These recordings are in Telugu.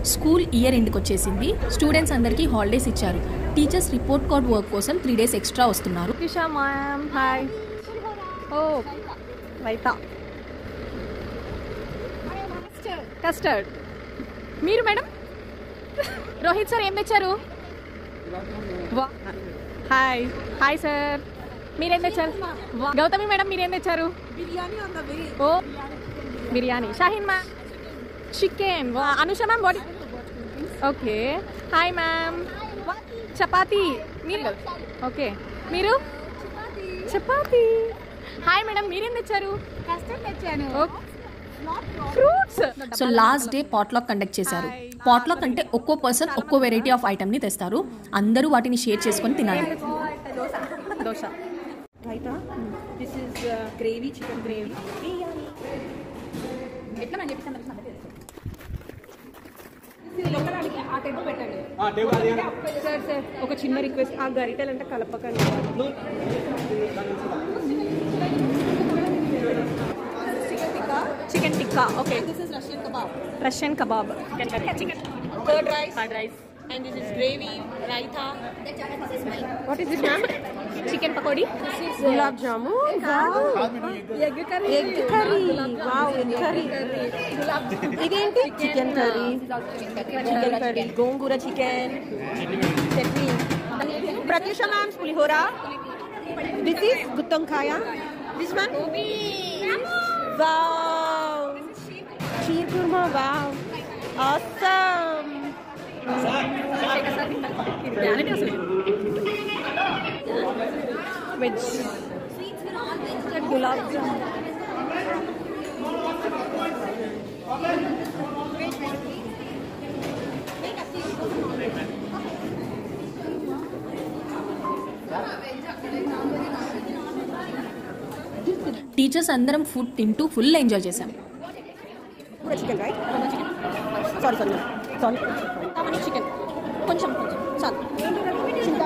స్కూల్ ఇయర్ ఎండ్కి వచ్చేసింది స్టూడెంట్స్ అందరికీ హాలిడేస్ ఇచ్చారు టీచర్స్ రిపోర్ట్ కార్డ్ వర్క్ కోసం త్రీ డేస్ ఎక్స్ట్రా వస్తున్నారు Kisha ma'am hi oh raita custard మీరు మేడం రోహిత్ సార్ ఏం తెచ్చారు వా- హాయ్ హాయ్ సార్ మీరేం తెచ్చారు వా- గౌతమి మేడం మీరేం తెచ్చారు oh biryani Shaheen ma'am chicken Anusha ma'am what okay hi ma'am chapati మీరు ఓకే మీరు చపాతీ హాయ్ మేడం మీరేం తెచ్చారు తెచ్చాను fruits so last day potluck conduct చేశారు పాట్లాక్ అంటే ఒక్కో పర్సన్ ఒక్కో వెరైటీ ఆఫ్ ఐటమ్ని తెస్తారు అందరూ వాటిని షేర్ చేసుకొని తినాలి dosa raita this is gravy chicken gravy ఎట్లా మనం చెప్పేసి అందరికి సంగతి తెలుసు ఇది లోపల అడిగి ఆ టెంట్ పెట్టండి సార్ సార్ ఒక చిన్న రిక్వెస్ట్ ఆ గరిటెలు అంటే కలపకండి chicken tikka chicken tikka okay this is Russian kebab Russian kebab chicken curd rice curd rice and this is gravy raita what is this ma'am chicken pakoda gulab jamun egg curry egg curry wow egg curry ఇదేంటి chicken curry chicken curry gongura chicken chutney Pratyusha ma'ams pulihora this is guttivankaya this one wow sheer khurma wow awesome veg gulab jamun teachers అందరం ఫుడ్ తింటూ ఫుల్ ఎంజాయ్ చేశాం కూడా chicken right sorry sorry sorry come on chicken కొంచెం కొంచెం చాలు చింత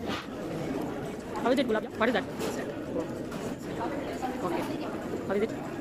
How is it gulab? What is that? Okay. How is it?